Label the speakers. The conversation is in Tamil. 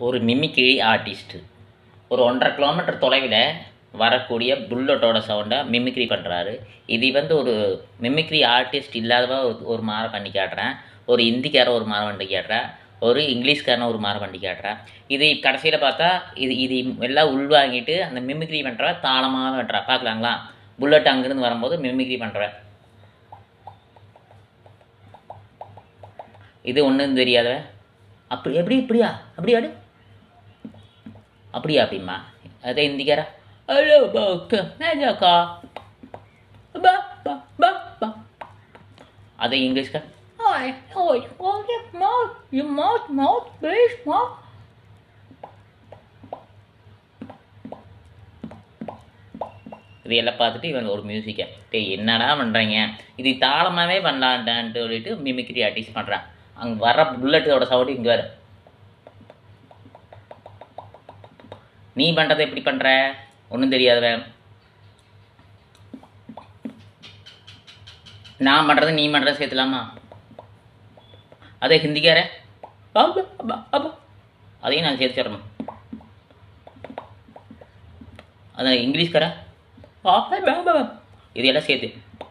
Speaker 1: ஒரு மிமிக்ரி ஆர்டிஸ்ட்டு ஒரு ஒன்றரை கிலோமீட்டர் தொலைவில் வரக்கூடிய புல்லட்டோட சவுண்டை மிமிக்ரி பண்ணுறாரு இது வந்து ஒரு மிமிக்ரி ஆர்டிஸ்ட் இல்லாதவ ஒரு- ஒரு மாற பண்ணி காட்டுறேன் ஒரு ஹிந்திக்காரன் ஒரு மாற பண்ணி காட்டுறேன் ஒரு இங்கிலீஷ்காரன் ஒரு மாற பண்ணி காட்டுறேன் இது கடைசியில் பார்த்தா இது இது எல்லாம் உள்வாங்கிட்டு அந்த மிமிக்ரி பண்ணுறா தாளமாக பண்ணுறா பார்க்கலாங்களா புல்லட் அங்கேருந்து வரும்போது மிமிக்ரி பண்ணுறேன் இது ஒன்றும் தெரியாத அப்படி எப்படி இப்படியா அப்படியா அடு அப்படியா அப்படிமா அதே ஹிந்திக்காரா ஹலோ பாக்க மேஜாக்கா பா பா பா பா அதே இங்கிலீஷ்கார் Hi, hi, oh, your mouth, your mouth, mouth, please, mouth. இதையெல்லாம் பார்த்துட்டு இவன் ஒரு மியூசிக்கை டேய் என்னடா பண்ணுறீங்க இது தாளமாகவே பண்ணலான்டான்ட்டு சொல்லிட்டு மிமிக்ரி ஆர்டிஸ்ட் பண்ணுறான் அங்கே வர புல்லட்டோட சவுண்டு இங்கே வர நீ பண்ணுறதை எப்படி பண்ணுற ஒன்றும் தெரியாதவன் நான் பண்ணுறது நீ பண்ணுறத சேர்த்துலாமா அதே ஹிந்திக்கார அப்பா அப்பா அப்பா அதையும் நான் சேர்த்து சொல்லணும் அதான் இங்கிலீஷ்கார அப்பா, பா, பா, பா. இது எல்லாம் சேர்த்து